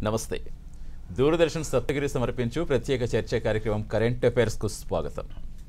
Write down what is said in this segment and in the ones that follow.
నమస్తే దూరదర్శన్ సప్తగిరి సమర్పించు ప్రత్యేక చర్చ కార్యక్రమం కరెంట్ అఫైర్స్కు స్వాగతం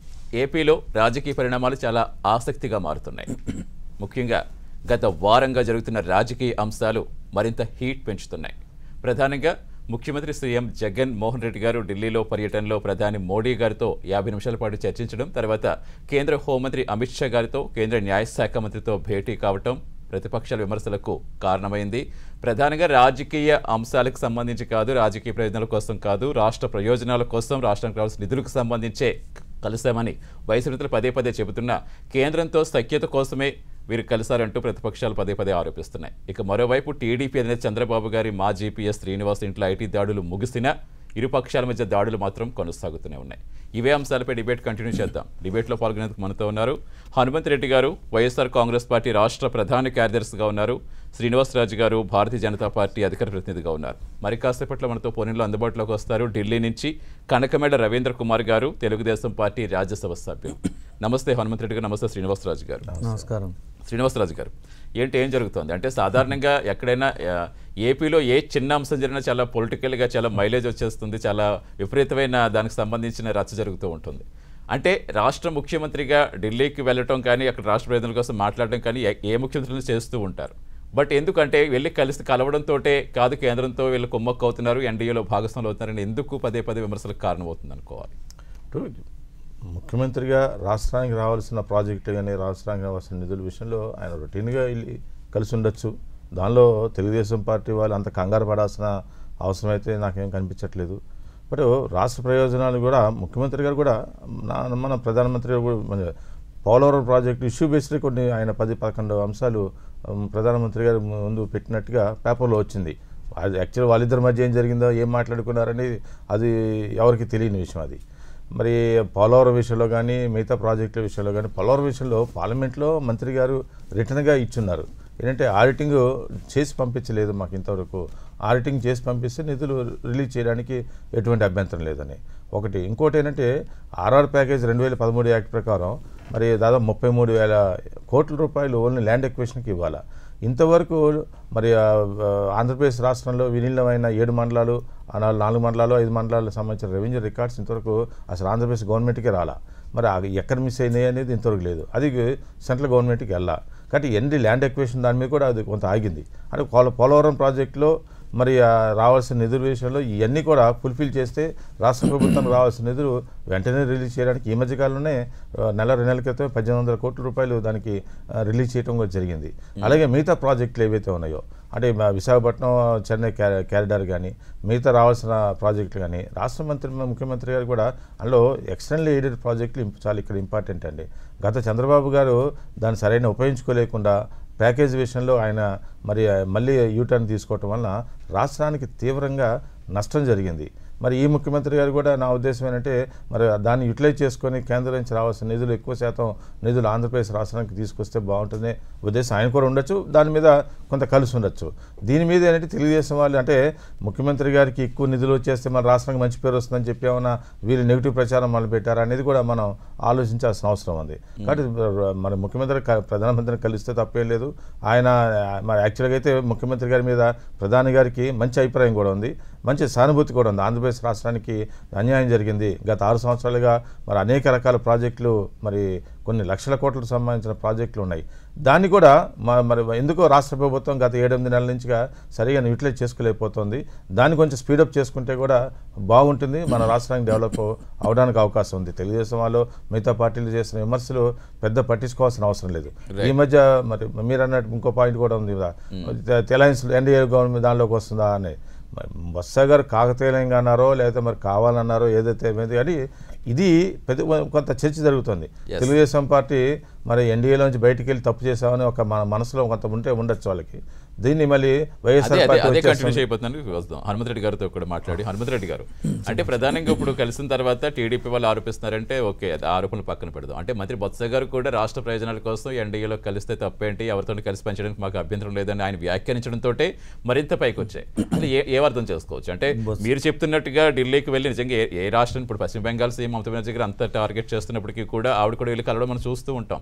ఏపీలో రాజకీయ పరిణామాలు చాలా ఆసక్తిగా మారుతున్నాయి ముఖ్యంగా గత వారంగా జరుగుతున్న రాజకీయ అంశాలు మరింత హీట్ పెంచుతున్నాయి ప్రధానంగా ముఖ్యమంత్రి సీఎం జగన్ మోహన్ రెడ్డి గారు ఢిల్లీలో పర్యటనలో ప్రధాని మోడీ గారితో యాభై నిమిషాల పాటు చర్చించడం తర్వాత కేంద్ర హోంమంత్రి అమిత్ షా గారితో కేంద్ర న్యాయశాఖ మంత్రితో భేటీ కావటం ప్రతిపక్షాల విమర్శలకు కారణమైంది ప్రధానంగా రాజకీయ అంశాలకు సంబంధించి కాదు రాజకీయ ప్రయోజనాల కోసం కాదు రాష్ట్ర ప్రయోజనాల కోసం రాష్ట్రానికి రావాల్సిన నిధులకు సంబంధించే కలిశామని వైఎస్ నేతలు పదే పదే చెబుతున్నా కేంద్రంతో సఖ్యత కోసమే వీరు కలిశారంటూ ప్రతిపక్షాలు పదే పదే ఆరోపిస్తున్నాయి ఇక మరోవైపు టీడీపీ అధినేత చంద్రబాబు గారి మా జీపీఎస్ శ్రీనివాస్ ఇంట్లో ఐటీ దాడులు ముగిసినా ఇరు పక్షాల మధ్య దాడులు మాత్రం కొనసాగుతూనే ఉన్నాయి ఇవే అంశాలపై డిబేట్ కంటిన్యూ చేద్దాం డిబేట్లో పాల్గొనేందుకు మనతో ఉన్నారు హనుమంత్ రెడ్డి గారు వైఎస్ఆర్ కాంగ్రెస్ పార్టీ రాష్ట్ర ప్రధాన కార్యదర్శిగా ఉన్నారు శ్రీనివాసరాజు గారు భారతీయ జనతా పార్టీ అధికార ప్రతినిధిగా ఉన్నారు మరి కాసేపట్లో మనతో ఫోన్లో అందుబాటులోకి వస్తారు ఢిల్లీ నుంచి కనకమేడ రవీంద్ర కుమార్ గారు తెలుగుదేశం పార్టీ రాజ్యసభ సభ్యులు నమస్తే హనుమంత్ రెడ్డి గారు నమస్తే శ్రీనివాసరాజు గారు నమస్కారం శ్రీనివాసరాజు గారు ఏంటి ఏం జరుగుతోంది అంటే సాధారణంగా ఎక్కడైనా ఆ, ఏపీలో ఏ చిన్న అంశం జరిగినా చాలా పొలిటికల్గా చాలా మైలేజ్ వచ్చేస్తుంది చాలా విపరీతమైన దానికి సంబంధించిన రచ్చ జరుగుతూ ఉంటుంది అంటే రాష్ట్ర ముఖ్యమంత్రిగా ఢిల్లీకి వెళ్ళటం కానీ అక్కడ రాష్ట్ర ప్రయోజనాల కోసం మాట్లాడడం కానీ ఏ- ఏ ముఖ్యమంత్రులు చేస్తూ ఉంటారు బట్ ఎందుకంటే వెళ్ళి కలిసి కలవడంతో కాదు కేంద్రంతో వీళ్ళు కుమ్మక్కు అవుతున్నారు ఎన్డీఏలో భాగస్వాములు అవుతున్నారని ఎందుకు పదే పదే విమర్శలకు కారణమవుతుంది అనుకోవాలి ఇప్పుడు ముఖ్యమంత్రిగా రాష్ట్రానికి రావాల్సిన ప్రాజెక్టు కానీ రాష్ట్రానికి రావాల్సిన నిధుల విషయంలో ఆయన రొటీన్గా వెళ్ళి కలిసి ఉండొచ్చు దానిలో తెలుగుదేశం పార్టీ వాళ్ళు అంత కంగారు పడాల్సిన అవసరం అయితే నాకేం కనిపించట్లేదు బట్ రాష్ట్ర ప్రయోజనాలు కూడా ముఖ్యమంత్రి గారు కూడా నా- మన ప్రధానమంత్రి గారు కూడా మన పోలవరం ప్రాజెక్టు ఇష్యూ బేస్డ్ కొన్ని ఆయన పది పదకొండు అంశాలు ఉమ్, ప్రధానమంత్రి గారు ముందు పెట్టినట్టుగా పేపర్లో వచ్చింది అది యాక్చువల్ వాళ్ళిద్దరి మధ్య ఏం జరిగిందో ఏం మాట్లాడుకున్నారని అది ఎవరికి తెలియని విషయం అది మరి పోలవరం విషయంలో కానీ మిగతా ప్రాజెక్టుల విషయంలో కానీ పోలవరం విషయంలో పార్లమెంట్లో మంత్రి గారు రిటర్న్గా ఇచ్చున్నారు ఏంటంటే ఆడిటింగ్ చేసి పంపించలేదు మాకు ఇంతవరకు ఆడిటింగ్ చేసి పంపిస్తే నిధులు రిలీజ్ చేయడానికి ఎటువంటి అభ్యంతరం లేదని ఒకటి ఇంకోటి ఏంటంటే ఆర్ఆర్ ప్యాకేజ్ రెండు వేల పదమూడు యాక్ట్ ప్రకారం మరి దాదాపు ముప్పై మూడు వేల కోట్ల రూపాయలు ఓన్లీ ల్యాండ్ ఎక్వేషన్కి ఇవ్వాలి ఇంతవరకు మరి ఆ, ఆ, ఆంధ్రప్రదేశ్ రాష్ట్రంలో విలీనమైన ఏడు మండలాలు ఆ నాలుగు నాలుగు మండలాలు ఐదు మండలాలకు సంబంధించిన రెవెన్యూ రికార్డ్స్ ఇంతవరకు అసలు ఆంధ్రప్రదేశ్ గవర్నమెంట్కి రాలా మరి అవి ఎక్కడ మిస్ అయినాయి అనేది ఇంతవరకు లేదు అది సెంట్రల్ గవర్నమెంట్కి వెళ్ళా కాబట్టి ఎన్ని ల్యాండ్ ఎక్వేషన్ దాని మీద కూడా అది కొంత ఆగింది అంటే పోల- పోలవరం ప్రాజెక్టులో మరి ఆ రావాల్సిన నిధుల విషయంలో ఇవన్నీ కూడా ఫుల్ఫిల్ చేస్తే రాష్ట్ర ప్రభుత్వం రావాల్సిన నిధులు వెంటనే రిలీజ్ చేయడానికి ఈ మధ్యకాలంలోనే ఆ, నెల రెండు నెలల క్రితం పద్దెనిమిది వందల కోట్ల రూపాయలు దానికి ఆ, రిలీజ్ చేయడం కూడా జరిగింది అలాగే మిగతా ప్రాజెక్టులు ఏవైతే ఉన్నాయో అంటే మా విశాఖపట్నం చెన్నై క్యా- క్యారిడార్ కానీ మిగతా రావాల్సిన ప్రాజెక్టులు కానీ రాష్ట్ర మంత్రి ముఖ్యమంత్రి గారు కూడా అందులో ఎక్స్టర్నల్ ఎయిడెడ్ ప్రాజెక్టులు ఇంప్- చాలా ఇక్కడ ఇంపార్టెంట్ అండి గత చంద్రబాబు గారు దాన్ని సరైన ఉపయోగించుకోలేకుండా ప్యాకేజ్ విషయంలో ఆయన మరి మళ్ళీ యూటర్న్ తీసుకోవటం వలన రాష్ట్రానికి తీవ్రంగా నష్టం జరిగింది మరి ఈ ముఖ్యమంత్రి గారు కూడా నా ఉద్దేశం ఏంటంటే మరి దాన్ని యూటిలైజ్ చేసుకొని కేంద్రం నుంచి రావాల్సిన నిధులు ఎక్కువ శాతం నిధులు ఆంధ్రప్రదేశ్ రాష్ట్రానికి తీసుకొస్తే బాగుంటుంది ఉద్దేశం ఆయన కూడా ఉండొచ్చు దాని మీద కొంత కలిసి ఉండొచ్చు దీని మీద ఏంటంటే తెలుగుదేశం వాళ్ళు అంటే ముఖ్యమంత్రి గారికి ఎక్కువ నిధులు వచ్చేస్తే మన రాష్ట్రానికి మంచి పేరు వస్తుందని చెప్పి ఏమైనా వీళ్ళు నెగిటివ్ ప్రచారం మొదలు పెట్టారా అనేది కూడా మనం ఆలోచించాల్సిన అవసరం ఉంది కాబట్టి మన ముఖ్యమంత్రి క- ప్రధానమంత్రిని కలిస్తే తప్పేం లేదు ఆయన మరి యాక్చువల్గా అయితే ముఖ్యమంత్రి గారి మీద ప్రధాని గారికి మంచి అభిప్రాయం కూడా ఉంది మంచి సానుభూతి కూడా ఉంది ఆంధ్రప్రదేశ్ రాష్ట్రానికి అన్యాయం జరిగింది గత ఆరు సంవత్సరాలుగా మరి అనేక రకాల ప్రాజెక్టులు మరి కొన్ని లక్షల కోట్లకు సంబంధించిన ప్రాజెక్టులు ఉన్నాయి దాన్ని కూడా మ- మరి ఎందుకో రాష్ట్ర ప్రభుత్వం గత ఏడెనిమిది నెలల నుంచిగా సరిగా యూటిలైజ్ చేసుకోలేకపోతుంది దాన్ని కొంచెం స్పీడప్ చేసుకుంటే కూడా బాగుంటుంది మన రాష్ట్రానికి డెవలప్ అవడానికి అవకాశం ఉంది తెలుగుదేశం వాళ్ళు మిగతా పార్టీలు చేసిన విమర్శలు పెద్ద పట్టించుకోవాల్సిన అవసరం లేదు ఈ మధ్య మరి మీరు అన్నట్టు ఇంకో పాయింట్ కూడా ఉంది కదా తెలంగాణ ఎన్డీఏ గవర్నమెంట్ దానిలోకి వస్తుందా అని మరి బొత్స గారు కాకతీయంగా అన్నారో లేకపోతే మరి కావాలన్నారో ఏదైతే ఏమైంది కానీ ఇది పెద్ద కొంత చర్చ జరుగుతుంది తెలుగుదేశం పార్టీ మరి ఎన్డీఏలోంచి బయటికి వెళ్ళి తప్పు చేసామని ఒక మన మనసులో కొంత ఉంటే ఉండొచ్చు వాళ్ళకి దీన్ని మళ్ళీ అదే వైఎస్ఆర్ అదే పార్టీ అదే వచ్చేస్తుంది. కంటిన్యూ అయిపోతున్నాను వస్తాం హనుమంత్ రెడ్డి గారితో కూడా మాట్లాడి హనుమంత్ రెడ్డి గారు అంటే ప్రధానంగా ఇప్పుడు కలిసిన తర్వాత టీడీపీ వాళ్ళు ఆరోపిస్తున్నారంటే ఓకే అది ఆరోపణలు పక్కన పెడదాం అంటే మంత్రి బొత్స గారు కూడా రాష్ట్ర ప్రయోజనాల కోసం ఎన్డీఏలో కలిస్తే తప్పేంటి ఎవరితో కలిసి పనిచేయడానికి మాకు అభ్యంతరం లేదని ఆయన వ్యాఖ్యానించడంతో మరింత పైకి వచ్చాయి అసలు ఏ ఏ అర్థం చేసుకోవచ్చు అంటే మీరు చెప్తున్నట్టుగా ఢిల్లీకి వెళ్ళి నిజంగా ఏ- ఏ రాష్ట్రం ఇప్పుడు పశ్చిమ బెంగాల్ సీఎం మమతా బెనర్జీ గారు అంత టార్గెట్ చేస్తున్నప్పటికీ కూడా ఆవిడ కూడా వెళ్ళి కలవడం మనం చూస్తూ ఉంటాం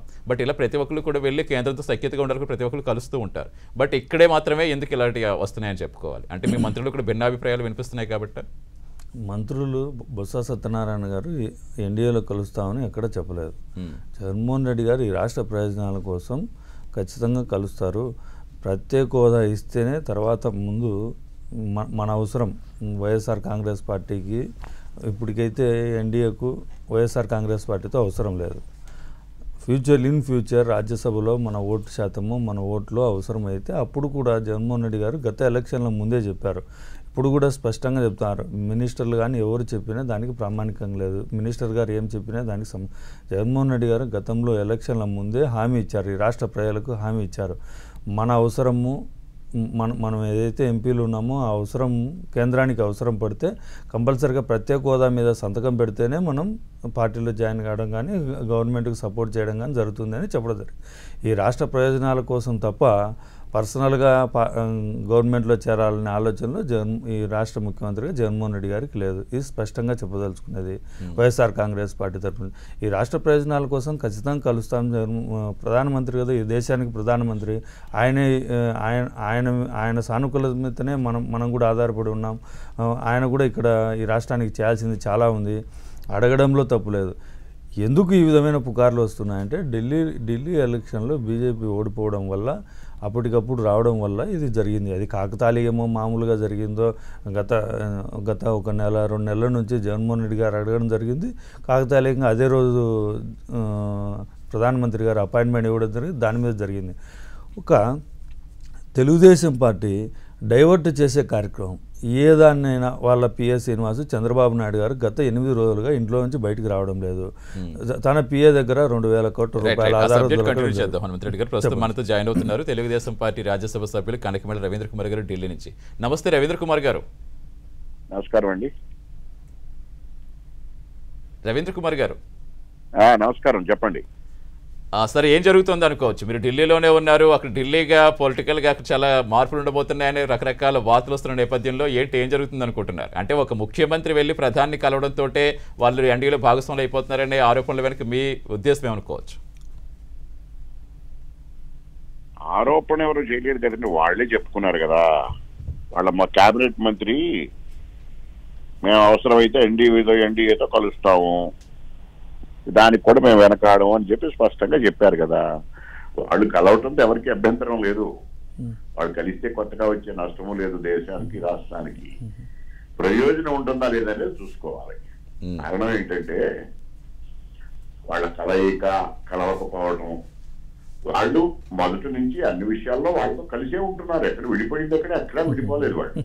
బట్ ఇలా ప్రతి ఒక్కరు కూడా వెళ్ళి కేంద్రంతో సఖ్యతగా ఉండాలని ప్రతి ఒక్కరు కలుస్తూ ఉంటారు బట్ ఇక్కడే మాత్రమే ఎందుకు ఇలాంటి వస్తున్నాయని చెప్పుకోవాలి అంటే మీ మంత్రులు కూడా భిన్నాభిప్రాయాలు వినిపిస్తున్నాయి కాబట్టి మంత్రులు బొత్స సత్యనారాయణ గారు ఈ ఎన్డీఏలో కలుస్తామని ఎక్కడ చెప్పలేదు జగన్మోహన్ రెడ్డి గారు ఈ రాష్ట్ర ప్రయోజనాల కోసం ఖచ్చితంగా కలుస్తారు ప్రత్యేక హోదా ఇస్తేనే తర్వాత ముందు మ- మన అవసరం వైఎస్ఆర్ కాంగ్రెస్ పార్టీకి ఇప్పటికైతే ఎన్డీఏకు వైఎస్ఆర్ కాంగ్రెస్ పార్టీతో అవసరం లేదు ఫ్యూచర్ ఇన్ ఫ్యూచర్ రాజ్యసభలో మన ఓటు శాతము మన ఓట్లు అవసరమైతే అప్పుడు కూడా జగన్మోహన్ రెడ్డి గారు గత ఎలక్షన్ల ముందే చెప్పారు ఇప్పుడు కూడా స్పష్టంగా చెప్తున్నారు మినిస్టర్లు కానీ ఎవరు చెప్పినా దానికి ప్రామాణికం లేదు మినిస్టర్ గారు ఏం చెప్పినా దానికి సం జగన్మోహన్ రెడ్డి గారు గతంలో ఎలక్షన్ల ముందే హామీ ఇచ్చారు ఈ రాష్ట్ర ప్రజలకు హామీ ఇచ్చారు మన అవసరము మనం మనం ఏదైతే ఎంపీలు ఉన్నామో ఆ అవసరం కేంద్రానికి అవసరం పడితే కంపల్సరీగా ప్రత్యేక హోదా మీద సంతకం పెడితేనే మనం పార్టీలో జాయిన్ కావడం కానీ గవర్నమెంట్కి సపోర్ట్ చేయడం కానీ జరుగుతుందని చెప్పడం జరిగింది ఈ రాష్ట్ర ప్రయోజనాల కోసం తప్ప పర్సనల్గా పా గవర్నమెంట్లో చేరాలనే ఆలోచనలో జగన్ ఈ రాష్ట్ర ముఖ్యమంత్రిగా జగన్మోహన్ రెడ్డి గారికి లేదు ఇది స్పష్టంగా చెప్పదలుచుకున్నది వైఎస్ఆర్ కాంగ్రెస్ పార్టీ తరఫున ఈ రాష్ట్ర ప్రయోజనాల కోసం ఖచ్చితంగా కలుస్తాం జగన్ ప్రధానమంత్రి కదా ఈ దేశానికి ప్రధానమంత్రి ఆయనే ఆ, ఆయన ఆయన ఆయన సానుకూలత మీదనే మనం మనం కూడా ఆధారపడి ఉన్నాం ఆ, ఆయన కూడా ఇక్కడ ఈ రాష్ట్రానికి చేయాల్సింది చాలా ఉంది అడగడంలో తప్పు లేదు ఎందుకు ఈ విధమైన పుకార్లు వస్తున్నాయంటే ఢిల్లీ ఢిల్లీ ఎలక్షన్లో బీజేపీ ఓడిపోవడం వల్ల అప్పటికప్పుడు రావడం వల్ల ఇది జరిగింది అది కాకతాళీయమో మామూలుగా జరిగిందో గత గత ఒక నెల రెండు నెలల నుంచి జగన్మోహన్ రెడ్డి గారు అడగడం జరిగింది కాకతాళీయంగా అదే రోజు ఆ, ప్రధానమంత్రి గారు అపాయింట్మెంట్ ఇవ్వడం జరిగింది దాని మీద జరిగింది ఒక తెలుగుదేశం పార్టీ డైవర్ట్ చేసే కార్యక్రమం ఏ దాన్నైనా వాళ్ళ పిఎస్ శ్రీనివాస్ చంద్రబాబు నాయుడు గారు గత ఎనిమిది రోజులుగా ఇంట్లో నుంచి బయటికి రావడం లేదు తన పిఏ దగ్గర రెండు వేల కోట్ల రైట్, రూపాయల రైట్. ఆ ఆధారం సబ్జెక్ట్ దొరకడం కంటిన్యూ లేదు. చేద్దాం హనుమంత్ రెడ్డి గారు ప్రస్తుతం మనతో జాయిన్ అవుతున్నారు తెలుగుదేశం పార్టీ రాజ్యసభ సభ్యులు కనకమేళ రవీంద్ర కుమార్ గారు ఢిల్లీ నుంచి నమస్తే రవీంద్ర కుమార్ గారు నమస్కారం అండి రవీంద్ర కుమార్ గారు ఆ, నమస్కారం చెప్పండి ఆ, సరే ఏం జరుగుతుంది అనుకోవచ్చు మీరు ఢిల్లీలోనే ఉన్నారు అక్కడ ఢిల్లీగా పొలిటికల్గా అక్కడ చాలా మార్పులు ఉండబోతున్నాయని రకరకాల వార్తలు వస్తున్న నేపథ్యంలో ఏంటి ఏం జరుగుతుంది అనుకుంటున్నారు అంటే ఒక ముఖ్యమంత్రి వెళ్ళి ప్రధాని కలవడంతో వాళ్ళు ఎన్డీఏలో భాగస్వాములు అయిపోతున్నారనే ఆరోపణల వెనక మీ ఉద్దేశం ఏమనుకోవచ్చు ఆరోపణ ఎవరు చేయలేదు కదండి వాళ్ళే చెప్పుకున్నారు కదా వాళ్ళ మా కేబినెట్ మంత్రి మేము అవసరమైతే ఎన్డీఏతో ఎన్డీఏతో కలుస్తాము దానికి కూడా మేము వెనకాడము అని చెప్పి స్పష్టంగా చెప్పారు కదా వాళ్ళు కలవటంతో ఎవరికి అభ్యంతరం లేదు వాళ్ళు కలిస్తే కొత్తగా వచ్చే నష్టము లేదు దేశానికి రాష్ట్రానికి ప్రయోజనం ఉంటుందా లేదనేది చూసుకోవాలి మ్మ్. కారణం ఏంటంటే వాళ్ళ కలయిక కలవకపోవడం వాళ్ళు మొదటి నుంచి అన్ని విషయాల్లో వాళ్ళతో కలిసే ఉంటున్నారు ఎక్కడ విడిపోయింది అక్కడ ఎక్కడా విడిపోలేదు వాళ్ళు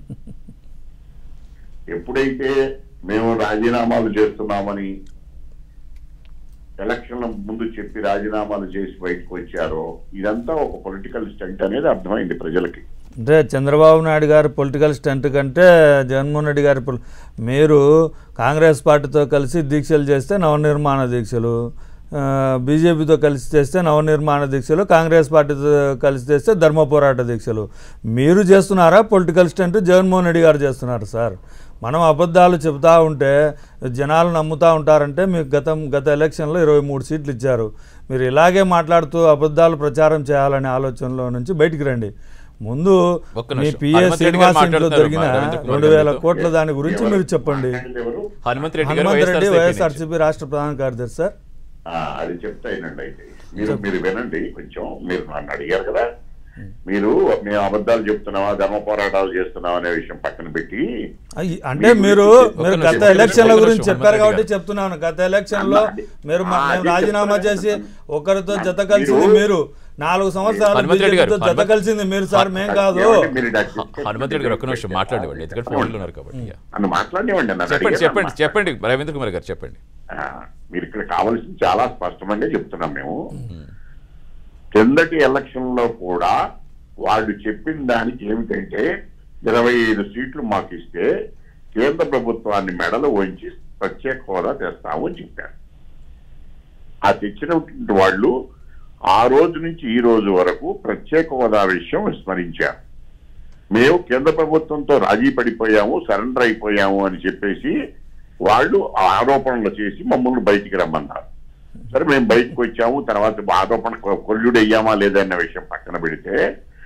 ఎప్పుడైతే మేము రాజీనామాలు చేస్తున్నామని ఎలక్షన్ల ముందు చెప్పి రాజీనామాలు చేసి బయటకు వచ్చారో ఇదంతా ఒక పొలిటికల్ స్టంట్ అనేది అర్థమైంది ప్రజలకి అంటే చంద్రబాబు నాయుడు గారి పొలిటికల్ స్టంట్ కంటే జగన్మోహన్ రెడ్డి గారి పొలి- మీరు కాంగ్రెస్ పార్టీతో కలిసి దీక్షలు చేస్తే నవనిర్మాణ దీక్షలు ఆ, బీజేపీతో కలిసి చేస్తే నవనిర్మాణ దీక్షలు కాంగ్రెస్ పార్టీతో కలిసి చేస్తే ధర్మ పోరాట దీక్షలు మీరు చేస్తున్నారా పొలిటికల్ స్టంట్ జగన్మోహన్ రెడ్డి గారు చేస్తున్నారు సార్ మనం అబద్ధాలు చెబుతూ ఉంటే జనాలు నమ్ముతూ ఉంటారంటే మీకు గతం గత ఎలక్షన్లో ఇరవై మూడు సీట్లు ఇచ్చారు మీరు ఇలాగే మాట్లాడుతూ అబద్ధాలు ప్రచారం చేయాలనే ఆలోచనలో నుంచి బయటికి రండి ముందు ఒక్క మీ నిమిషం. పిఎస్ హనుమంత్ రెడ్డి గారు శ్రీనివాస్ ఇంట్లో మాట్లాడుతున్నారు జరిగిన మా రవీంద్ర కుమార్ రెండు వేల గారితో. కోట్ల దాని గురించి ఎవరు? మీరు చెప్పండి మాట్లాడింది ఎవరు? హనుమంత్ రెడ్డి గారు హనుమంత్ రెడ్డి వైఎస్ఆర్సీపీ నుంచి. వైఎస్ఆర్సీపీ రాష్ట్ర ప్రధాన కార్యదర్శి సార్ ఆ, అది చెప్తాయినండి అయితే మీరు మీరు వినండి కొంచెం మీరు నన్ను అడిగారు కదా మీరు మేము అబద్ధాలు చెప్తున్నావా ధర్మ పోరాటాలు చేస్తున్నావా అనే విషయం పక్కన పెట్టి అయ్యి, అంటే మీ మీరు గురించి మీరు ఒక్క గత నిమిషం, ఎలక్షన్ల ఒక్క గురించి నిమిషం, చెప్పారు హనుమంత్ కాబట్టి రెడ్డి చెప్తున్నాను గత ఎలక్షన్ లో అన్నా, మీరు మ- ఆ, మేము అది రాజీనామా చెప్తాను. చేసి ఒకరితో జత మీరు- కలిసింది మీరు నాలుగు సంవత్సరాలు హనుమంత్ రెడ్డి గారు, బీజేపీతో జత హనుమంత్- కలిసింది మీరు సార్ మేం కాదు ఏమండి, మీరు ఇలా చెప్తే- హనుమంత్ రెడ్డి గారు ఒక్క నిమిషం మాట్లాడేవాళ్ళు ఎందుకంటే ఫోన్లో ఉన్నారు కాబట్టి యా. నన్ను మాట్లాడినివ్వండి నన్ను చెప్పండి అడిగారు, చెప్పండి నన్ను చెప్పండి రవీంద్ర కుమార్ గారు చెప్పండి ఆ, మీరు ఇక్కడ కావాల్సింది చాలా స్పష్టంగా చెప్తున్నాం మేము కిందటి ఎలక్షన్ లో కూడా వాళ్ళు చెప్పిన దానికి ఏమిటంటే ఇరవై ఐదు సీట్లు మాకు ఇస్తే కేంద్ర ప్రభుత్వాన్ని మెడలు వంచి ప్రత్యేక హోదా తెస్తాము అని చెప్పారు ఆ తెచ్చినటువంటి వాళ్ళు ఆ రోజు నుంచి ఈ రోజు వరకు ప్రత్యేక హోదా విషయం విస్మరించారు మేము కేంద్ర ప్రభుత్వంతో రాజీ పడిపోయాము సరెండర్ అయిపోయాము అని చెప్పేసి వాళ్ళు ఆరోపణలు చేసి మమ్మల్ని బయటికి రమ్మన్నారు సరే మేము బయటకు వచ్చాము తర్వాత ఆరోపణ కొల్లుడు అయ్యామా లేదా అన్న విషయం పక్కన పెడితే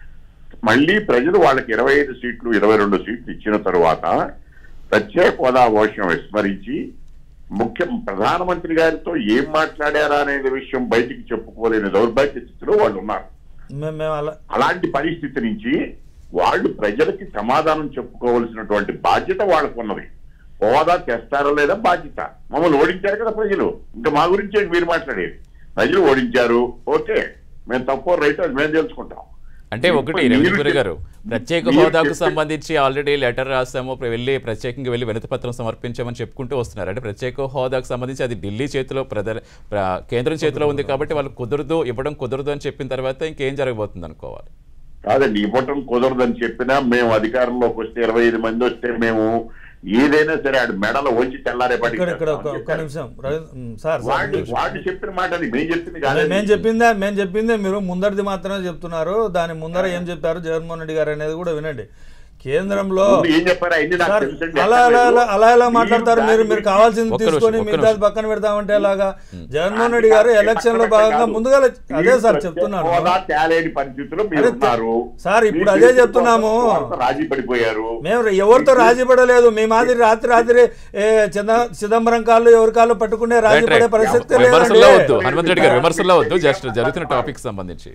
మళ్ళీ ప్రజలు వాళ్ళకి ఇరవై ఐదు సీట్లు ఇరవై రెండు సీట్లు ఇచ్చిన తరువాత ప్రత్యేక హోదా విషయం విస్మరించి ముఖ్య ప్రధానమంత్రి గారితో ఏం మాట్లాడారా అనే విషయం బయటికి చెప్పుకోలేని దౌర్భాగ్య స్థితిలో వాళ్ళు ఉన్నారు మేము మేము అలా అలాంటి పరిస్థితి నుంచి వాళ్ళు ప్రజలకి సమాధానం చెప్పుకోవాల్సినటువంటి బాధ్యత వాళ్ళకు ఉన్నది హోదా తెస్తారో లేదా బాధ్యత మమ్మల్ని ఓడించారు కదా ప్రజలు ఇంకా మా గురించే మీరు మాట్లాడేది ప్రజలు ఓడించారు ఓకే మేము తప్పు రైట్ అది మేము తెలుసుకుంటాం అంటే ఒకటి మీరు రవీంద్ర గారు చెప్ప- ప్రత్యేక మీరు హోదాకు చెప్పే- సంబంధించి ఆల్రెడీ లెటర్ రాసాము ప్ర- వెళ్ళి ప్రత్యేకంగా వెళ్ళి వినతి పత్రం సమర్పించామని చెప్పుకుంటూ వస్తున్నారు అంటే ప్రత్యేక హోదాకు సంబంధించి అది ఢిల్లీ చేతిలో ప్రధ ప్ర- కేంద్రం చేతిలో ఉంది కాబట్టి వాళ్ళు కుదరదు ఇవ్వడం కుదరదు అని చెప్పిన తర్వాత ఇంకేం జరగబోతుంది అనుకోవాలి కాదండి ఇవ్వటం కుదరదని చెప్పినా మేము అధికారంలోకి వస్తే ఇరవై ఐదు మంది వస్తే మేము ఏదైనా సరే ఆడు మెడలో వచ్చి తెల్లారేపాటి ఇక్కడ ఇక్కడ ఒక ఒక్క నిమిషం రవి- ఉమ్, సార్ సార్ వాడిని వాడిని చెప్పిన మాట అది మేము చెప్పింది మే- కాదు మేము చెప్పిందే మేము చెప్పిందే మీరు ముందరిది మాత్రమే చెప్తున్నారు దాని ముందర ఏం చెప్పారు జగన్మోహన్ రెడ్డి గారు అనేది కూడా వినండి కేంద్రంలో ముందు ఏం చెప్పారు అన్ని నాకు సార్ తెలుసండి. అలా అలా అలా అలా ఎలా మీరు మాట్లాడతారు మీరు మీరు దాని కావాల్సింది ఒక్క నిమిషం, తీసుకొని ఒక్క మిగతాది నిమిషం. పక్కన పెడతామంటే ఎలాగా జగన్మోహన్ రెడ్డి గారు ఎలక్షన్ లో భాగంగా ముందుగా అదే సార్ చెప్తున్నాను హోదా తేలేని పరిస్థితుల్లో మీరు అరే, ఉన్నారు సార్, ఇప్పుడు మీ అదే తెలుగు చెప్తున్నాము. కోసం రాజీ పడిపోయారు మేము ఎవరితో రాజీ పడలేదు మీ మాదిరి రాత్రి రాత్రి ఏ, చిన్న చిదంబరం కాళ్ళు ఎవరి కాళ్ళు పట్టుకునే రాజీ రైట్ పడే రైట్ పరిస్థితి విమర్శల్లో లేదండి వద్దు హనుమంత్ రెడ్డి గారు విమర్శల్లో వద్దు జస్ట్ జరుగుతున్న టాపిక్ సంబంధించి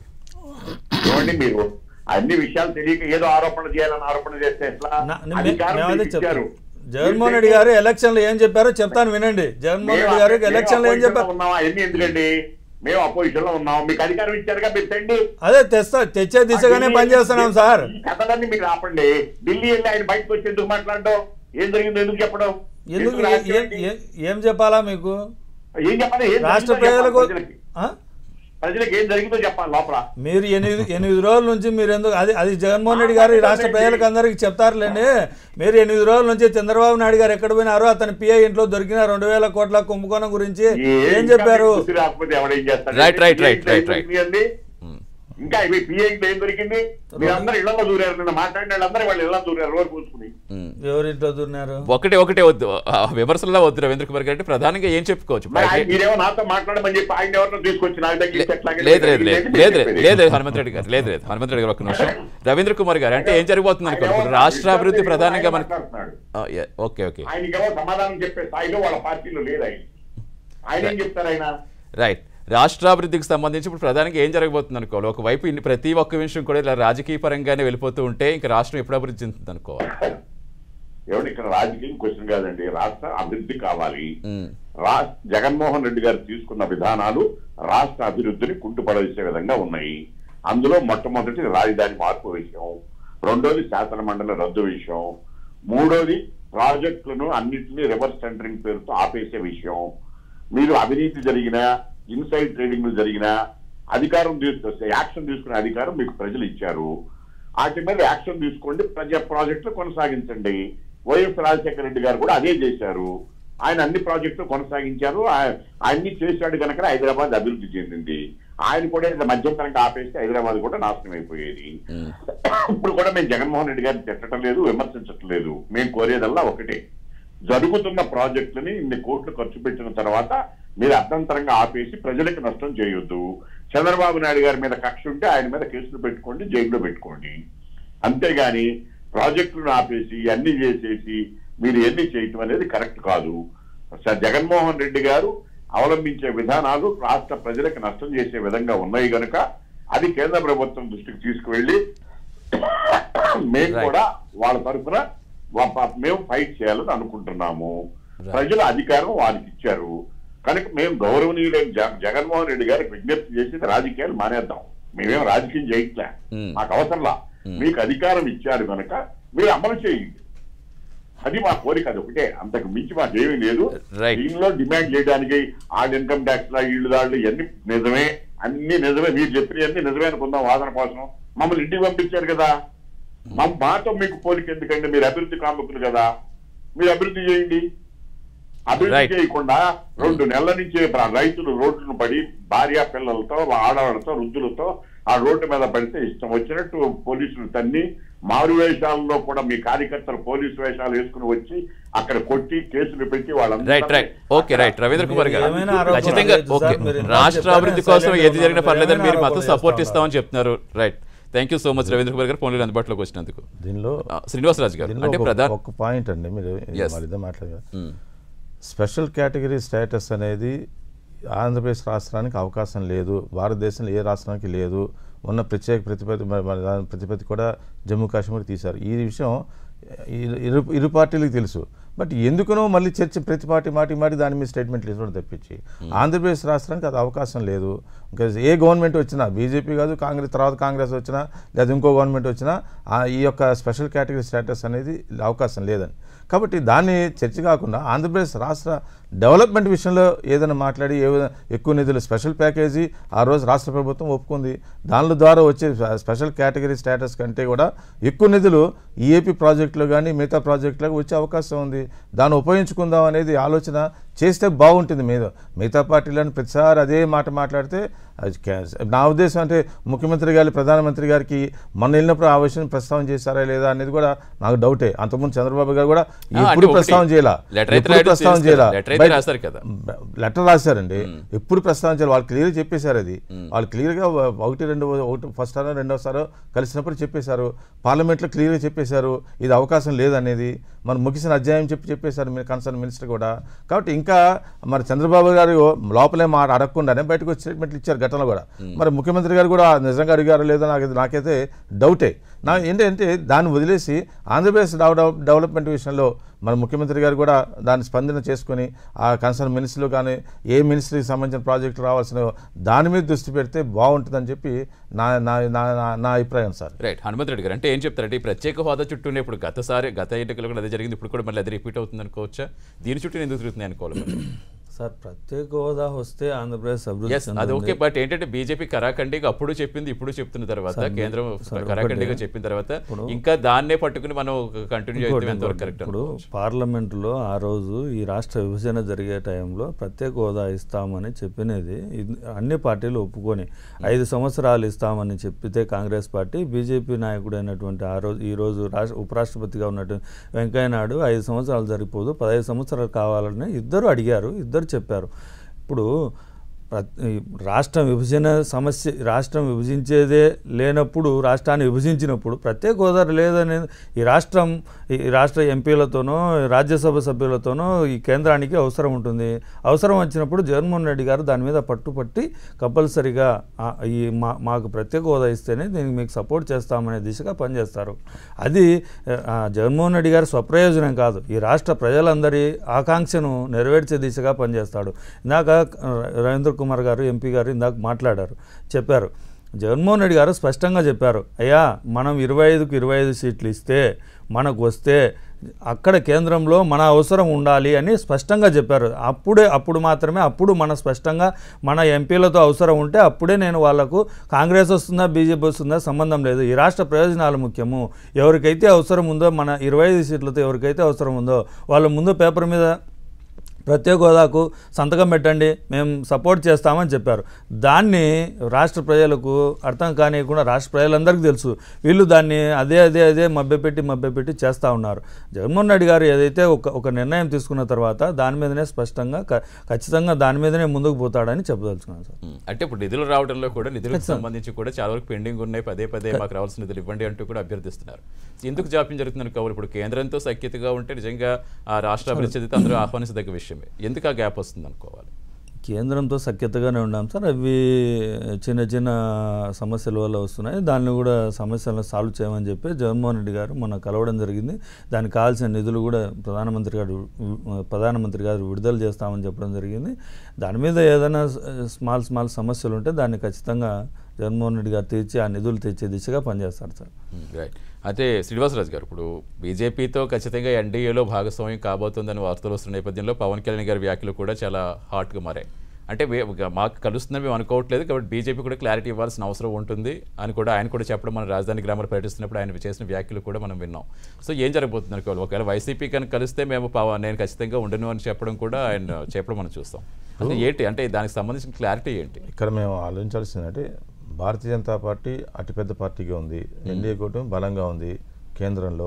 చూడండి మీరు అన్ని విషయాలు తెలియక ఏదో ఆరోపణ చేయాలని ఆరోపణ చేస్తే ఎట్లా నా- మే- అధికారం మేము అదే మీకు ఇచ్చారు. చెప్తాను జగన్మోహన్ రెడ్డి గారు ఎలక్షన్ లో ఏం చెప్పారో చెప్తాను వినండి జగన్మోహన్ రెడ్డి గారు మేము ఎలక్షన్ లో ఏం opposition లో చెప్పారు ఉన్నామా ఎన్ని ఎందుకండి మేము అపోజిషన్ లో ఉన్నాం మీకు అధికారం ఇచ్చారుగా మీరు తెండి అదే తెస్తా తెచ్చే దిశగానే పనిచేస్తున్నాం సార్ ఈ కథలన్నీ మీరు ఆపండి ఢిల్లీ వెళ్ళి ఆయన బయటకు వచ్చి ఎందుకు మాట్లాడడం ఏం జరిగిందో ఎందుకు చెప్పడం ఎందుకు ఎందుకు ఏ- రాజకీయానికి? ఏ- ఏం చెప్పాలా మీకు ఏం చెప్పాలి ఏం రాష్ట్ర జరిగిందో చెప్పాలి ప్రజలకు ప్రజలకి. ఆ? ప్రజలకు ఏం జరిగిందో చెప్పాలి లోపల మీరు ఎనిమిది ఎనిమిది రోజుల నుంచి మీరు ఎందుకు అది అది జగన్మోహన్ రెడ్డి గారు ఈ రాష్ట్ర ప్రజలకు అందరికీ చెప్తారులేండి మీరు ఎనిమిది రోజుల నుంచి చంద్రబాబు నాయుడు గారు ఎక్కడ పోయినారు అతని పిఐ ఇంట్లో దొరికిన రెండు వేల కోట్ల కుంభకోణం గురించి ఏం ఇంకా చెప్పారు మీకు బుద్ధి రాకపోతే ఎవడేం చేస్తాడు Right, right, right, PA right, right. దొరికింది. ఉమ్. ఇంకా ఇవి పిఐ ఏం దొరికింది మీరందరూ ఇళ్లలో దూరారు నిన్న మాట్లాడిన వాళ్ళందరూ వాళ్ళు ఇళ్లలో దూరారు రోజు కూర్చుని ఉమ్. ఎవరింట్లో దూరినారు ఒకటే ఒకటే వద్దు ఆ విమర్శల్లో వద్దు రవీంద్ర కుమార్ గారు అంటే ప్రధానంగా ఏం చెప్పుకోవచ్చు మరి ఆయన మీరేమో నాతో మాట్లాడమని చెప్పి ఆయన ఎవరినో తీసుకొచ్చి నాకు తగ్గిస్తే ఎట్లాగే లేదు లేదు లేదు ఇదేంటి లేదు చెప్పేది? లేదు లేదు హనుమంత్ రెడ్డి గారు లేదు లేదు హనుమంత్ రెడ్డి గారు ఒక నిమిషం రవీంద్ర కుమార్ గారు అంటే ఏం జరగబోతుంది ఆయన అనుకోండి ఎవరు రాష్ట్ర అభివృద్ధి ఆయన ప్రధానంగా మనకి మాట్లాడుతున్నాడు. ఆ, యా, ఓకే ఓకే ఆయనకేమో సమాధానం చెప్పే స్థాయిలో వాళ్ళ పార్టీలో లేదు ఆయన ఆయన ఏం చెప్తారు ఆయన రైట్ రాష్ట్రాభివృద్ధికి సంబంధించి ఇప్పుడు ప్రధానంగా ఏం జరగబోతుంది అనుకోవాలి ఒకవైపు ఇన్ని ప్రతి ఒక్క విషయం కూడా ఇలా రాజకీయ పరంగానే వెళ్ళిపోతూ ఉంటే ఇంకా రాష్ట్రం ఎప్పుడు అభివృద్ధి చెందుతుంది అనుకోవాలి ఎవరు ఇక్కడ రాజకీయం క్వశ్చన్ కాదండి రాష్ట్ర అభివృద్ధి కావాలి ఉమ్, రాష్ట్ర జగన్మోహన్ రెడ్డి గారు తీసుకున్న విధానాలు రాష్ట్ర అభివృద్ధిని కుంటుపడేసే విధంగా ఉన్నాయి అందులో మొట్టమొదటి రాజధాని మార్పు విషయం రెండోది శాసన మండలి రద్దు విషయం మూడోది ప్రాజెక్టులను అన్నింటినీ రివర్స్ టెండరింగ్ పేరుతో ఆపేసే విషయం మీరు అవినీతి జరిగిన ఇన్సైడ్ ట్రేడింగ్లు జరిగిన అధికారం తీసుకొస్తే యాక్షన్ తీసుకునే అధికారం మీకు ప్రజలు ఇచ్చారు వాటి మీద యాక్షన్ తీసుకోండి ప్రజా ప్రాజెక్టులు కొనసాగించండి వైఎస్ రాజశేఖర రెడ్డి గారు కూడా అదే చేశారు ఆయన అన్ని ప్రాజెక్టులు కొనసాగించారు ఆ- అన్ని చేశాడు కనుక హైదరాబాద్ అభివృద్ధి చెందింది ఆయన కూడా ఇంత మధ్యంతరంగా ఆపేస్తే హైదరాబాద్ కూడా నాశనం అయిపోయేది ఉమ్. ఇప్పుడు కూడా మేము జగన్మోహన్ రెడ్డి గారిని తిట్టడం లేదు విమర్శించటం లేదు మేము కోరేదల్లా ఒకటే జరుగుతున్న ప్రాజెక్టులని ఇన్ని కోట్లు ఖర్చు పెట్టిన తర్వాత మీరు అర్థంతరంగా ఆపేసి ప్రజలకు నష్టం చేయొద్దు చంద్రబాబు నాయుడు గారి మీద కక్ష ఉంటే ఆయన మీద కేసులు పెట్టుకోండి జైల్లో పెట్టుకోండి అంతేగాని ప్రాజెక్టులను ఆపేసి అన్ని చేసేసి మీరు ఎన్ని చేయటం అనేది కరెక్ట్ కాదు స- జగన్మోహన్ రెడ్డి గారు అవలంబించే విధానాలు రాష్ట్ర ప్రజలకు నష్టం చేసే విధంగా ఉన్నాయి గనుక అది కేంద్ర ప్రభుత్వం దృష్టికి తీసుకువెళ్ళి మేము Right. కూడా వాళ్ళ తరఫున వా- ప- మేము ఫైట్ చేయాలని అనుకుంటున్నాము Right. ప్రజల అధికారం వారికి ఇచ్చారు కనుక మేము గౌరవనీయులైన జగ- జగన్మోహన్ రెడ్డి గారికి విజ్ఞప్తి చేసి రాజకీయాలు మానేద్దాం మేమేం రాజకీయం చేయట్లే Hmm. మాకు అవసరంలా Hmm. మీకు అధికారం ఇచ్చారు కనుక మీరు అమలు చేయండి అది మా కోరిక అది ఒకటే అంతకు మించి మాకు ఏమీ లేదు Right. దీనిలో డిమాండ్ చేయడానికి ఆ ఇన్కమ్ ట్యాక్స్ లా ఇళ్ళు దాళ్ళు ఇవన్నీ నిజమే అన్ని నిజమే మీరు చెప్పిన అన్ని నిజమే అనుకుందాం వాదన కోసం మమ్మల్ని ఇంటికి పంపించారు కదా మా మాతో మీకు పోలిక ఎందుకండి మీరు అభివృద్ధి కాముకులు కదా మీరు అభివృద్ధి చేయండి అభివృద్ధి Right. చేయకుండా రెండు నెలల నుంచే ప్ర- రైతులు రోడ్లను పడి భార్య పిల్లలతో ఆడవాళ్ళతో వృద్ధులతో ఆ రోడ్డు మీద పడితే ఇష్టం వచ్చినట్టు పోలీసులు తన్ని మారు వేషాల్లో కూడా మీ కార్యకర్తలు పోలీసు వేషాలు వేసుకుని వచ్చి అక్కడ కొట్టి కేసులు పెట్టి right right okay right Ravindra Kumar garu ఏమైనా ఆరోపణలు ఖచ్చితంగా లేదు ఓకే సార్, మీరు ఇందాక రాష్ట్ర చెప్పారు, అభివృద్ధి నేను కోసం silent ఏది జరిగినా గా పర్లేదని ఉన్నాను. మీరు మాత్రం ఏమైనా సపోర్ట్ ఆరోపణలు ఇస్తామని చెప్తున్నారు right thank you so much Ravindra Kumar garu ఫోన్లో అందుబాటులోకి వచ్చినందుకు దీనిలో ఆ, శ్రీనివాసరాజు గారు దీనిలో అంటే ఒక- ప్రధాన ఒక పాయింట్ అండి మీరు Yes. వాళ్ళిద్దరు మాట్లాడారు మ్మ్. స్పెషల్ కేటగిరీ స్టేటస్ అనేది ఆంధ్రప్రదేశ్ రాష్ట్రానికి అవకాశం లేదు భారతదేశంలో ఏ రాష్ట్రానికి లేదు ఉన్న ప్రత్యేక ప్రతిపత్తి మరి- మరి దాని ప్రతిపత్తి కూడా జమ్మూ కాశ్మీర్ తీశారు ఈ విషయం ఇరు- ఇరు ఇరు పార్టీలకు తెలుసు బట్ ఎందుకునో మళ్ళీ చర్చ ప్రతి పార్టీ మాటి మాటి దాని మీద స్టేట్మెంట్లు ఇవ్వడం తప్పించి ఆంధ్రప్రదేశ్ రాష్ట్రానికి అది అవకాశం లేదు ఇంకా ఏ గవర్నమెంట్ వచ్చినా బీజేపీ కాదు కాంగ్రెస్ తర్వాత కాంగ్రెస్ వచ్చినా లేదా ఇంకో గవర్నమెంట్ వచ్చినా ఆ ఈ యొక్క స్పెషల్ కేటగిరీ స్టేటస్ అనేది అవకాశం లేదని కాబట్టి దాన్ని చర్చ కాకుండా ఆంధ్రప్రదేశ్ రాష్ట్ర డెవలప్మెంట్ విషయంలో ఏదైనా మాట్లాడి ఏ విధంగా ఎక్కువ నిధులు స్పెషల్ ప్యాకేజీ ఆ రోజు రాష్ట్ర ప్రభుత్వం ఒప్పుకుంది దానిల ద్వారా వచ్చే స్పెషల్ కేటగిరీ స్టేటస్ కంటే కూడా ఎక్కువ నిధులు ఈఏపీ ప్రాజెక్టులు కానీ మిగతా ప్రాజెక్టులకు వచ్చే అవకాశం ఉంది దాన్ని ఉపయోగించుకుందాం అనేది ఆలోచన చేస్తే బాగుంటుంది మీద మిగతా పార్టీలను ప్రతిసారి అదే మాట మాట్లాడితే అది క్యా- నా ఉద్దేశం అంటే ముఖ్యమంత్రి గారి ప్రధానమంత్రి గారికి మొన్న వెళ్ళినప్పుడు ఆ విషయం ప్రస్తావన చేశారా లేదా అనేది కూడా నాకు డౌటే అంతకుముందు చంద్రబాబు గారు కూడా అంటే ఎప్పుడు ఒకటి, ప్రస్తావన చేయాల లెటర్ అయితే ఎప్పుడు రాయడం ప్రస్తావన తెలుసు చేయాల కదా, లెటర్ అయితే రాశారు కదా. లెటర్ రాశారండి ఎప్పుడు ప్రస్తావించారు వాళ్ళు క్లియర్ చెప్పేశారు అది వాళ్ళు క్లియర్గా ఒకటి రెండు ఒకటి ఫస్ట్ సారో రెండోసారో కలిసినప్పుడు చెప్పేశారు పార్లమెంట్లో క్లియర్గా చెప్పేశారు ఇది అవకాశం లేదనేది మన ముగిసిన అధ్యాయం చెప్పి చెప్పేశారు మీరు కన్సర్న్ మినిస్టర్ కూడా కాబట్టి ఇంకా మరి చంద్రబాబు గారు లోపలే మాట అడగకుండానే బయటకు వచ్చి స్టేట్మెంట్లు ఇచ్చారు ఘటనలో కూడా మరి ముఖ్యమంత్రి గారు కూడా నిజంగా అడిగారో లేదో నాకు నాకైతే డౌటే నా ఏంటంటే దాన్ని వదిలేసి ఆంధ్రప్రదేశ్ డెవలప్ డెవలప్మెంట్ విషయంలో మన ముఖ్యమంత్రి గారు కూడా దాన్ని స్పందన చేసుకొని ఆ కన్సర్న్ మినిస్టర్లు కానీ ఏ మినిస్ట్రీకి సంబంధించిన ప్రాజెక్టులు రావాల్సిన దాని మీద దృష్టి పెడితే బాగుంటుందని చెప్పి నా నా నా- నా- నా అభిప్రాయం సార్ రైట్ హనుమంత్ రెడ్డి గారు అంటే ఏం చెప్తారంటే ఈ ప్రత్యేక హోదా చుట్టూనే ఇప్పుడు గతసారి గత ఎన్నికలు కూడా అదే జరిగింది ఇప్పుడు కూడా మళ్ళీ అది రిపీట్ అవుతుంది అనుకోవచ్చా దీని చుట్టూ ఎందుకు తిరుగుతుంది అనుకోవాలి మరి? సార్ ప్రత్యేక హోదా వస్తే ఆంధ్రప్రదేశ్ అభివృద్ధి ఎస్ అది చెందుతుంది. ఓకే బట్ ఏంటంటే బీజేపీ కరాఖండిగా అప్పుడు చెప్పింది ఇప్పుడు చెప్తున్న తర్వాత కేంద్రం కరాఖండిగా చెప్పిన తర్వాత ఇంకా దాన్నే పట్టుకుని మనం కంటిన్యూ ఇంకోటి, అయితే ఎంతవరకు ఇంకోటి. కరెక్ట్ ఇప్పుడు పార్లమెంటులో ఆ రోజు ఈ రాష్ట్ర విభజన జరిగే టైంలో ప్రత్యేక హోదా ఇస్తామని చెప్పినది ఇది అన్ని పార్టీలు ఒప్పుకొని ఐదు సంవత్సరాలు ఇస్తామని చెప్పితే కాంగ్రెస్ పార్టీ బీజేపీ నాయకుడైనటువంటి ఆ రోజు ఈ రోజు రాష్ట్ర ఉపరాష్ట్రపతిగా ఉన్నటువంటి వెంకయ్యనాయుడు ఐదు సంవత్సరాలు సరిపోదు పదహైదు సంవత్సరాలు కావాలని ఇద్దరు అడిగారు ఇద్దరు చెప్పారు ఇప్పుడు ప్రత్- ఈ రాష్ట్ర విభజన సమస్య రాష్ట్రం విభజించేదే లేనప్పుడు రాష్ట్రాన్ని విభజించినప్పుడు ప్రత్యేక హోదా లేదని ఈ రాష్ట్రం ఈ రాష్ట్ర ఎంపీలతోనో రాజ్యసభ సభ్యులతోనో ఈ కేంద్రానికి అవసరం ఉంటుంది అవసరం వచ్చినప్పుడు జగన్మోహన్ రెడ్డి గారు దాని మీద పట్టుపట్టి కంపల్సరిగా ఆ, ఈ మా మాకు ప్రత్యేక హోదా ఇస్తేనే దీనికి మీకు సపోర్ట్ చేస్తామనే దిశగా పనిచేస్తారు అది ఆ, జగన్మోహన్ రెడ్డి గారి స్వప్రయోజనం కాదు ఈ రాష్ట్ర ప్రజలందరి ఆకాంక్షను నెరవేర్చే దిశగా పనిచేస్తాడు ఇందాక ఆ, రవీంద్ర కుమార్ గారు ఎంపీ గారు ఇందాక మాట్లాడారు చెప్పారు జగన్మోహన్ రెడ్డి గారు స్పష్టంగా చెప్పారు అయ్యా మనం ఇరవై ఐదుకు ఇరవై ఐదు సీట్లు ఇస్తే మనకు వస్తే అక్కడ కేంద్రంలో మన అవసరం ఉండాలి అని స్పష్టంగా చెప్పారు అప్పుడే అప్పుడు మాత్రమే అప్పుడు మన స్పష్టంగా మన ఎంపీలతో అవసరం ఉంటే అప్పుడే నేను వాళ్లకు కాంగ్రెస్ వస్తుందా బీజేపీ వస్తుందా సంబంధం లేదు ఈ రాష్ట్ర ప్రయోజనాలు ముఖ్యము ఎవరికైతే అవసరం ఉందో మన ఇరవై ఐదు సీట్లతో ఎవరికైతే అవసరం ఉందో వాళ్ళ ముందు పేపర్ మీద ప్రత్యేక హోదాకు సంతకం పెట్టండి మేము సపోర్ట్ చేస్తామని చెప్పారు దాన్ని రాష్ట్ర ప్రజలకు అర్థం కానియకుండా రాష్ట్ర ప్రజలందరికీ తెలుసు వీళ్ళు దాన్ని అదే అదే అదే మభ్యపెట్టి మభ్యపెట్టి చేస్తూ ఉన్నారు జగన్మోహన్ రెడ్డి గారు ఏదైతే ఒక ఒక నిర్ణయం తీసుకున్న తర్వాత దాని మీదనే స్పష్టంగా క- ఖచ్చితంగా దాని మీదనే ముందుకు పోతాడని చెప్పదలుచుకున్నాను సార్ ఉమ్, అంటే ఇప్పుడు నిధులు రావడంలో కూడా నిధులకు సంబంధించి కూడా చాలా వరకు పెండింగ్ ఉన్నాయి పదే పదే మాకు రావాల్సిన నిధులు ఇవ్వండి అంటూ కూడా అభ్యర్థిస్తున్నారు ఎందుకు జాప్యం జరుగుతుందని కావాలి ఇప్పుడు కేంద్రంతో సఖ్యతగా ఉంటే నిజంగా ఆ రాష్ట్ర అభివృద్ధి చెందితే అందరూ ఆహ్వానించదగ్గ విషయమే ఎందుకు ఆ గ్యాప్ వస్తుంది అనుకోవాలి కేంద్రంతో సఖ్యతగానే ఉన్నాం సార్ అవి చిన్న చిన్న సమస్యల వల్ల వస్తున్నాయి దాన్ని కూడా సమస్యలను సాల్వ్ చేయమని చెప్పి జగన్మోహన్ రెడ్డి గారు మొన్న కలవడం జరిగింది దానికి కావాల్సిన నిధులు కూడా ప్రధానమంత్రి గారు ప్రధానమంత్రి గారు విడుదల చేస్తామని చెప్పడం జరిగింది దాని మీద ఏదైనా స్మాల్ స్మాల్ సమస్యలు ఉంటే దాన్ని ఖచ్చితంగా జగన్మోహన్ రెడ్డి గారు తీర్చి ఆ నిధులు తెచ్చే దిశగా పనిచేస్తారు సార్ రైట్ అయితే శ్రీనివాసరాజు గారు ఇప్పుడు బీజేపీతో ఖచ్చితంగా ఎన్డీఏలో భాగస్వామ్యం కాబోతుందని వార్తలు వస్తున్న నేపథ్యంలో పవన్ కళ్యాణ్ గారి వ్యాఖ్యలు కూడా చాలా హాట్గా మారాయి అంటే వే- ఒక మాకు కలుస్తుందని మేము అనుకోవట్లేదు కాబట్టి బీజేపీ కూడా క్లారిటీ ఇవ్వాల్సిన అవసరం ఉంటుంది అని కూడా ఆయన కూడా చెప్పడం మన రాజధాని గ్రామాలు పర్యటిస్తున్నప్పుడు ఆయన చేసిన వ్యాఖ్యలు కూడా మనం విన్నాం సో ఏం జరగబోతుంది అనుకోవాలి ఒకవేళ వైసీపీ కనుక కలిస్తే మేము పవ- నేను ఖచ్చితంగా ఉండను అని చెప్పడం కూడా ఆయన చెప్పడం మనం చూస్తాం అంటే ఏంటి అంటే దానికి సంబంధించిన క్లారిటీ ఏంటి ఇక్కడ మేము ఆలోచించాల్సిందంటే భారతీయ జనతా పార్టీ అతిపెద్ద పార్టీగా ఉంది ఎన్డీఏ కూటమి బలంగా ఉంది కేంద్రంలో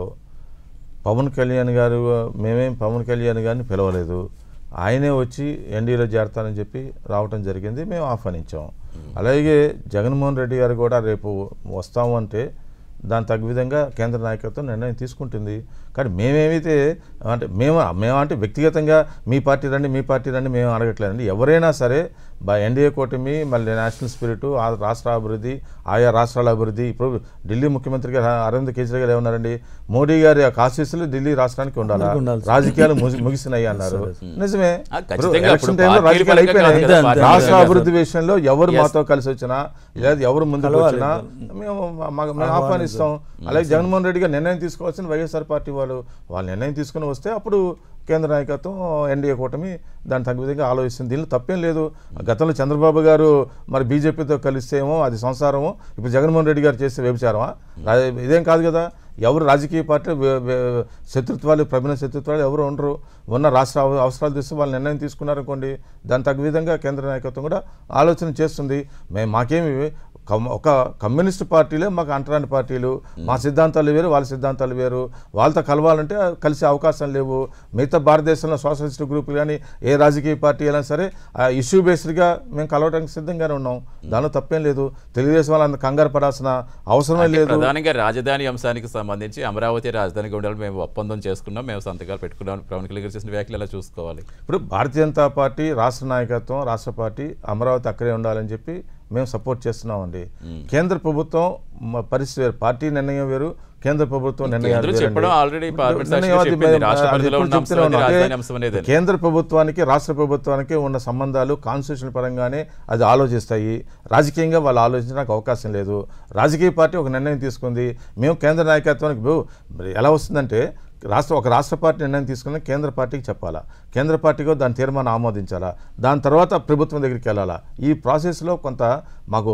పవన్ కళ్యాణ్ గారు మేమేం పవన్ కళ్యాణ్ గారిని పిలవలేదు ఆయనే వచ్చి ఎన్డీఏలో చేరతానని చెప్పి రావటం జరిగింది మేము ఆహ్వానించాం అలాగే జగన్మోహన్ రెడ్డి గారు కూడా రేపు వస్తాము అంటే దాని తగ్గ విధంగా కేంద్ర నాయకత్వం నిర్ణయం తీసుకుంటుంది కానీ మేమేమైతే అంటే మేము మేము అంటే వ్యక్తిగతంగా మీ పార్టీ రండి మీ పార్టీ రండి మేము అడగట్లేదండి ఎవరైనా సరే బా ఎన్డీఏ కూటమి మళ్ళీ నేషనల్ స్పిరిట్ ఆ రాష్ట్ర అభివృద్ధి ఆయా రాష్ట్రాల అభివృద్ధి ఇప్పుడు ఢిల్లీ ముఖ్యమంత్రి గారు అరవింద్ కేజ్రీవాల్ గారు ఏమన్నారండి మోడీ గారి యొక్క ఆశీస్సులు ఢిల్లీ రాష్ట్రానికి ఉండాలా ఉండాలి. రాజకీయాలు ముగి- ముగిసినాయి అన్నారు నిజమే ఆ, ఇప్పుడు ఖచ్చితంగా ఎలక్షన్ ఇప్పుడు టైంలో పార్టీల రాజకీయాలు పరంగా అయిపోయినాయి కాదు కదా, అంతే, రాష్ట్ర అంతే. అభివృద్ధి విషయంలో ఎవరు Yes. మాతో కలిసి వచ్చినా లేదా ఎవరు ముందుకు కలవాలి. వచ్చినా మేము మా- మేము ఆహ్వానిస్తాం అలాగే జగన్మోహన్ రెడ్డి గారు నిర్ణయం తీసుకోవాల్సిన వైఎస్ఆర్ పార్టీ వాళ్ళు వాళ్ళు నిర్ణయం తీసుకుని వస్తే అప్పుడు కేంద్ర నాయకత్వం ఎన్డీఏ కూటమి దాని తగ్గ విధంగా ఆలోచిస్తుంది దీనిలో తప్పేం లేదు గతంలో చంద్రబాబు గారు మరి బీజేపీతో కలిస్తేమో అది సంసారమో ఇప్పుడు జగన్మోహన్ రెడ్డి గారు చేసే వ్యభిచారమా రా- ఇదేం కాదు కదా ఎవరు రాజకీయ పార్టీ వే- వే- శత్రుత్వాలు ప్రబిన శత్రుత్వాలు ఎవరు ఉండరు ఉన్న రాష్ట్ర అవ- అవసరాలు చూస్తే వాళ్ళు నిర్ణయం తీసుకున్నారనుకోండి దాని తగ్గ విధంగా కేంద్ర నాయకత్వం కూడా ఆలోచన చేస్తుంది మేము మాకేమి కమ్- ఒక కమ్యూనిస్ట్ పార్టీలే మాకు అంటరాని పార్టీలు మా సిద్ధాంతాలు వేరు వాళ్ళ సిద్ధాంతాలు వేరు వాళ్ళతో కలవాలంటే కలిసే అవకాశం లేవు మిగతా భారతదేశంలో సోషలిస్ట్ గ్రూపులు కానీ ఏ రాజకీయ పార్టీ అయినా సరే ఆ ఇష్యూ బేస్డ్గా మేము కలవడానికి సిద్ధంగానే ఉన్నాం దానిలో తప్పేం లేదు తెలుగుదేశం వాళ్ళంత కంగారు పడాల్సిన అవసరమే అంటే లేదు ప్రధానంగా రాజధాని అంశానికి సంబంధించి అమరావతి రాజధానిగా ఉండాలని మేము ఒప్పందం చేసుకున్నాం మేము సంతకాలు పెట్టుకున్నాం పవన్ కళ్యాణ్ గారు చేసిన వ్యాఖ్యలు ఎలా చూసుకోవాలి ఇప్పుడు భారతీయ జనతా పార్టీ రాష్ట్ర నాయకత్వం రాష్ట్ర పార్టీ అమరావతి అక్కడే ఉండాలని చెప్పి మేము సపోర్ట్ చేస్తున్నామండి కేంద్ర ప్రభుత్వం మ- పరిస్థితి వేరు పార్టీ నిర్ణయం వేరు కేంద్ర ప్రభుత్వం నిర్ణయాలు కేంద్రం వేరండి. చెప్పడం already parliament నిర్ణయం section అది చెప్పింది. మేము- రాష్ట్ర అది పరిధిలో ఇప్పుడు ఉన్న చెప్తూనే అంశం అది, ఉన్నాం. రాజధాని అంటే అంశం అనేది. కేంద్ర ప్రభుత్వానికి రాష్ట్ర ప్రభుత్వానికి ఉన్న సంబంధాలు కాన్స్టిట్యూషన్ పరంగానే అది ఆలోచిస్తాయి రాజకీయంగా వాళ్ళు ఆలోచించడానికి అవకాశం లేదు రాజకీయ పార్టీ ఒక నిర్ణయం తీసుకుంది మేము కేంద్ర నాయకత్వానికి ఇప్పుడు మరి ఎలా వస్తుందంటే రాష్ట్ర ఒక రాష్ట్ర పార్టీ నిర్ణయం తీసుకుని కేంద్ర పార్టీకి చెప్పాలా కేంద్ర పార్టీకి దాని తీర్మానం ఆమోదించాలా దాని తర్వాత ప్రభుత్వం దగ్గరికి వెళ్ళాలా ఈ ప్రాసెస్లో కొంత మాకు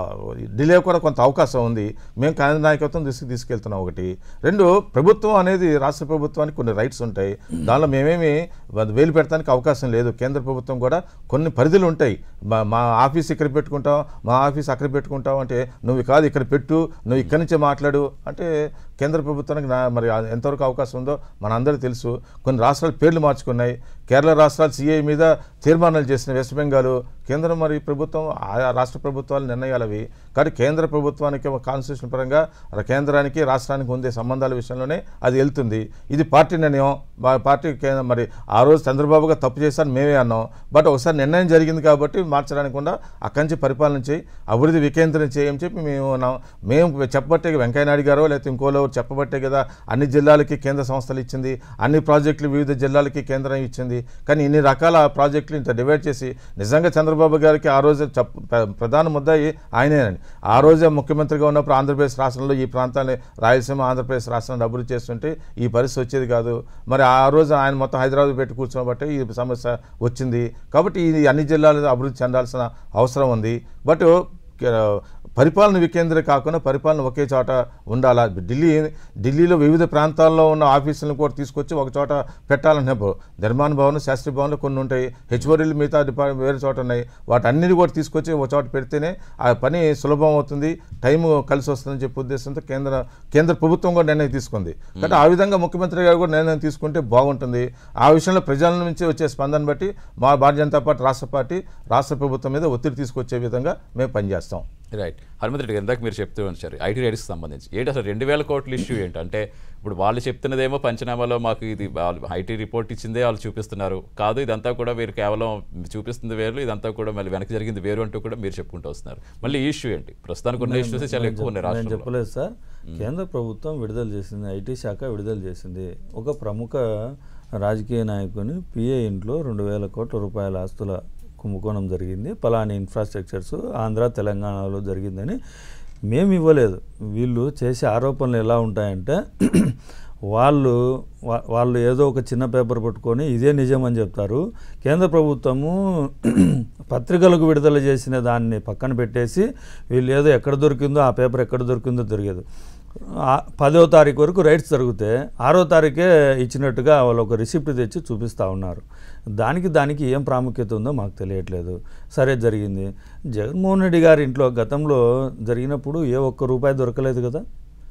డిలే కూడా కొంత అవకాశం ఉంది మేము కేంద్ర నాయకత్వం దృష్టికి తీసుకెళ్తున్నాం ఒకటి రెండు ప్రభుత్వం అనేది రాష్ట్ర ప్రభుత్వానికి కొన్ని రైట్స్ ఉంటాయి దానిలో మేమేమి వేలు పెడతానికి అవకాశం లేదు కేంద్ర ప్రభుత్వం కూడా కొన్ని పరిధులు ఉంటాయి మా- మా ఆఫీస్ ఇక్కడ పెట్టుకుంటాం మా ఆఫీస్ అక్కడ పెట్టుకుంటాం అంటే నువ్వు కాదు ఇక్కడ పెట్టు నువ్వు ఇక్కడి నుంచే మాట్లాడు అంటే కేంద్ర ప్రభుత్వానికి నా మరి ఎంతవరకు అవకాశం ఉందో మనందరికీ తెలుసు కొన్ని రాష్ట్రాలు పేర్లు మార్చుకున్నాయి కేరళ రాష్ట్రాలు సిఐ మీద తీర్మానాలు చేసిన వెస్ట్ బెంగాల్ కేంద్రం మరి ప్రభుత్వం ఆయా రాష్ట్ర ప్రభుత్వాల నిర్ణయాలు అవి కానీ కేంద్ర ప్రభుత్వానికి కాన్స్టిట్యూషన్ పరంగా ర- కేంద్రానికి రాష్ట్రానికి ఉండే సంబంధాల విషయంలోనే అది వెళ్తుంది ఇది పార్టీ నిర్ణయం మా పార్టీ కేంద్ర మరి ఆ రోజు చంద్రబాబు గారు తప్పు చేశారని మేమే అన్నాం బట్ ఒకసారి నిర్ణయం జరిగింది కాబట్టి మార్చడానికి కూడా అక్కడి నుంచి పరిపాలన చేయి అభివృద్ధి వికేంద్రం చేయని చెప్పి మేము ఉన్నాం మేము చెప్పబట్టే వెంకయ్యనాయుడు గారో లేకపోతే ఇంకోలో చెప్పబట్టే కదా అన్ని జిల్లాలకి కేంద్ర సంస్థలు ఇచ్చింది అన్ని ప్రాజెక్టులు వివిధ జిల్లాలకి కేంద్రం ఇచ్చింది కానీ ఇన్ని రకాల ప్రాజెక్టులు ఇంత డివైడ్ చేసి నిజంగా చంద్రబాబు గారికి ఆ రోజు చెప్ప ప్ర- ప్రధాన ముద్దాయి ఆయనేనండి ఆ రోజే ముఖ్యమంత్రిగా ఉన్నప్పుడు ఆంధ్రప్రదేశ్ రాష్ట్రంలో ఈ ప్రాంతాన్ని రాయలసీమ ఆంధ్రప్రదేశ్ రాష్ట్రాన్ని అభివృద్ధి చేస్తుంటే ఈ పరిస్థితి వచ్చేది కాదు మరి ఆ రోజు ఆయన మొత్తం హైదరాబాద్ పెట్టి కూర్చోబట్టే ఈ సమస్య వచ్చింది కాబట్టి ఇది అన్ని జిల్లాలు అభివృద్ధి చెందాల్సిన అవసరం ఉంది బట్ కే- పరిపాలన వికేంద్ర కాకుండా పరిపాలన ఒకే చోట ఉండాలా ఢిల్లీ ఢిల్లీలో వివిధ ప్రాంతాల్లో ఉన్న ఆఫీసులను కూడా తీసుకొచ్చి ఒక చోట పెట్టాలంటే ఇప్పుడు నిర్మాణ భవన్ శాస్త్రీయ భవన్లు కొన్ని ఉంటాయి హెచ్ఓడీలు మిగతా డిపార్ట్మెంట్ వేరే చోట ఉన్నాయి వాటన్నిటి కూడా తీసుకొచ్చి ఒక చోట పెడితేనే ఆ పని సులభం అవుతుంది టైం కలిసి వస్తుందని చెప్పే ఉద్దేశంతో కేంద్ర కేంద్ర ప్రభుత్వం కూడా నిర్ణయం తీసుకుంది కాబట్టి ఆ విధంగా ముఖ్యమంత్రి గారు కూడా నిర్ణయం తీసుకుంటే బాగుంటుంది ఆ విషయంలో ప్రజల నుంచి వచ్చే స్పందన బట్టి మా భారతీయ జనతా పార్టీ రాష్ట్ర పార్టీ రాష్ట్ర ప్రభుత్వం మీద ఒత్తిడి తీసుకొచ్చే విధంగా మేము పనిచేస్తాం రైట్ హనుమంత్ రెడ్డి గారు ఇందాక మీరు చెప్తూ ఉంచారు ఐటీ రైట్స్కి సంబంధించి ఏంటి అసలు రెండు వేల కోట్ల ఇష్యూ ఏంటి అంటే ఇప్పుడు వాళ్ళు చెప్తున్నదేమో పంచనామాలో మాకు ఇది ఐటీ రిపోర్ట్ ఇచ్చిందే వాళ్ళు చూపిస్తున్నారు కాదు ఇదంతా కూడా మీరు కేవలం చూపిస్తుంది వేరు ఇదంతా కూడా మళ్ళీ వెనక్కి జరిగింది వేరు అంటూ కూడా మీరు చెప్పుకుంటూ వస్తున్నారు మళ్ళీ ఈ ఇష్యూ ఏంటి ప్రస్తుతానికి ఉన్న ఇష్యూస్ చాలా ఎక్కువ ఉన్నాయి నేను రాష్ట్రంలో చెప్పలేదు సార్ కేంద్ర ప్రభుత్వం విడుదల చేసింది ఐటీ శాఖ విడుదల చేసింది ఒక ప్రముఖ రాజకీయ నాయకుని పిఏ ఇంట్లో రెండు వేల కోట్ల రూపాయల ఆస్తుల కుంభకోణం జరిగింది పలాని ఇన్ఫ్రాస్ట్రక్చర్స్ ఆంధ్ర తెలంగాణలో జరిగిందని మేము ఇవ్వలేదు వీళ్ళు చేసే ఆరోపణలు ఎలా ఉంటాయంటే వాళ్ళు వా- వాళ్ళు ఏదో ఒక చిన్న పేపర్ పట్టుకొని ఇదే నిజం అని చెప్తారు కేంద్ర ప్రభుత్వము పత్రికలకు విడుదల చేసిన దాన్ని పక్కన పెట్టేసి వీళ్ళు ఏదో ఎక్కడ దొరికిందో ఆ పేపర్ ఎక్కడ దొరికిందో దొరికేది ఆ పదో తారీఖు వరకు రైట్స్ జరిగితే ఆరో తారీఖే ఇచ్చినట్టుగా వాళ్ళు ఒక రిసిప్ట్ తెచ్చి చూపిస్తూ ఉన్నారు దానికి దానికి ఏం ప్రాముఖ్యత ఉందో మాకు తెలియట్లేదు సరే జరిగింది జగన్మోహన్ రెడ్డి గారి ఇంట్లో గతంలో జరిగినప్పుడు ఏ ఒక్క రూపాయి దొరకలేదు కదా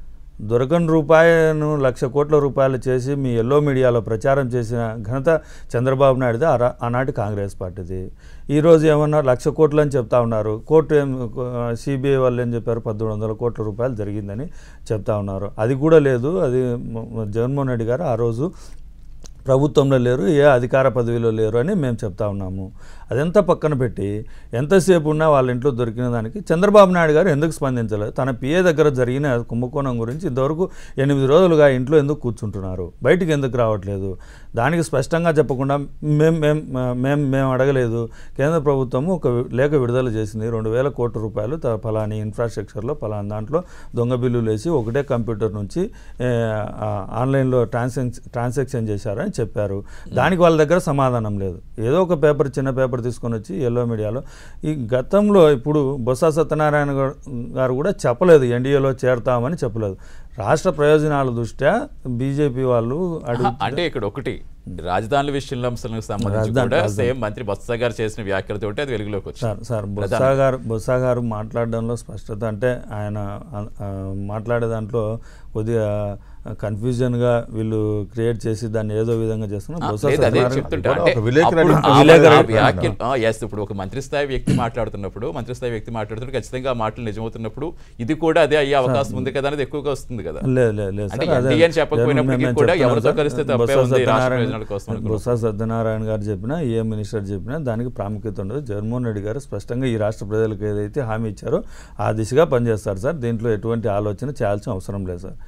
దొరకని రూపాయను లక్ష కోట్ల రూపాయలు చేసి మీ ఎల్లో మీడియాలో ప్రచారం చేసిన ఘనత చంద్రబాబు నాయుడుది ఆ రా- ఆనాటి కాంగ్రెస్ పార్టీది ఈరోజు ఏమన్నా లక్ష కోట్లు అని చెప్తా ఉన్నారు కోర్టు ఏం సిబిఐ వాళ్ళు ఏం చెప్పారు పద్దెనిమిది వందల కోట్ల రూపాయలు జరిగిందని చెప్తా ఉన్నారు అది కూడా లేదు అది మ- మ- జగన్మోహన్ రెడ్డి గారు ఆ రోజు ప్రభుత్వంలో లేరు ఏ అధికార పదవిలో లేరు అని మేము చెప్తా ఉన్నాము అదంతా పక్కన పెట్టి ఎంతసేపు ఉన్నా వాళ్ళ ఇంట్లో దొరికిన దానికి చంద్రబాబు నాయుడు గారు ఎందుకు స్పందించలేదు తన పిఏ దగ్గర జరిగిన కుంభకోణం గురించి ఇంతవరకు ఎనిమిది రోజులుగా ఇంట్లో ఎందుకు కూర్చుంటున్నారు బయటికి ఎందుకు రావట్లేదు దానికి స్పష్టంగా చెప్పకుండా మేము మేము మేము మేము అడగలేదు కేంద్ర ప్రభుత్వం ఒక లేఖ విడుదల చేసింది రెండు వేల కోట్ల రూపాయలు త- ఫలాని ఇన్ఫ్రాస్ట్రక్చర్లో ఫలాని దాంట్లో దొంగ బిల్లులు వేసి ఒకటే కంప్యూటర్ నుంచి ఏ, ఆ, ఆన్లైన్లో ట్రాన్సాక్షన్ ట్రాన్సాక్షన్ చేశారని చెప్పారు దానికి వాళ్ళ దగ్గర సమాధానం లేదు ఏదో ఒక పేపర్ చిన్న పేపర్ తీసుకొని వచ్చి ఎల్లో మీడియాలో ఈ గతంలో ఇప్పుడు బొత్స సత్యనారాయణ గారు- గారు కూడా చెప్పలేదు ఎన్డీఏలో చేరతామని చెప్పలేదు రాష్ట్ర ప్రయోజనాల దృష్ట్యా బీజేపీ వాళ్ళు అడుగు ఆహా, అంటే ఇక్కడ ఒకటి రాజధానుల విషయంలో అంశాలకు సంబంధించి రాజధాని- కూడా రాజధాని. సేమ్ మంత్రి బొత్స గారు చేసిన వ్యాఖ్యలతోటి అది వెలుగులోకి వచ్చింది సార్ సార్ బొత్స గారు బొత్స గారు మాట్లాడడంలో స్పష్టత అంటే ఆయన ఆ, ఆ, మాట్లాడే దాంట్లో కొద్దిగా కన్ఫ్యూజన్గా వీళ్ళు క్రియేట్ చేసి దాన్ని ఏదో విధంగా చేస్తున్నారు ఆ, బొత్స లేదు, అదే సత్యనారాయణ- చెప్తుంటా కూడా అంటే ఒక విలేకరు అప్పుడు అడిగిన ఆ విలేకరు ఆ అడిగిన వ్యాఖ్యలు ఆ, yes, ఇప్పుడు ఒక మంత్రి స్థాయి వ్యక్తి మాట్లాడుతున్నప్పుడు మంత్రి స్థాయి వ్యక్తి మాట్లాడుతున్నప్పుడు ఖచ్చితంగా ఆ మాటలు నిజమవుతున్నప్పుడు ఇది కూడా అదే అయ్యే అవకాశం ఉంది కదా అనేది ఎక్కువగా వస్తుంది కదా లేదు లేదు లేదు అంటే సార్, అదే NDA అని చెప్పకపోయినప్పటికీ నేను కూడా చెప్తున్నాను ఎవరితో సార్. కలిస్తే తప్పే బొత్స ఉంది రాష్ట్ర సత్యనారాయణ- ప్రయోజనాల కోసం అనుకున్నప్పుడు. బొత్స సత్యనారాయణ గారు చెప్పినా ఏ మినిస్టర్ చెప్పినా దానికి ప్రాముఖ్యత ఉండదు జగన్మోహన్ రెడ్డి గారు స్పష్టంగా ఈ రాష్ట్ర ప్రజలకు ఏదైతే హామీ ఇచ్చారో ఆ దిశగా పనిచేస్తారు సార్ దీంట్లో ఎటువంటి ఆలోచన చేయాల్సిన అవసరం లేదు సార్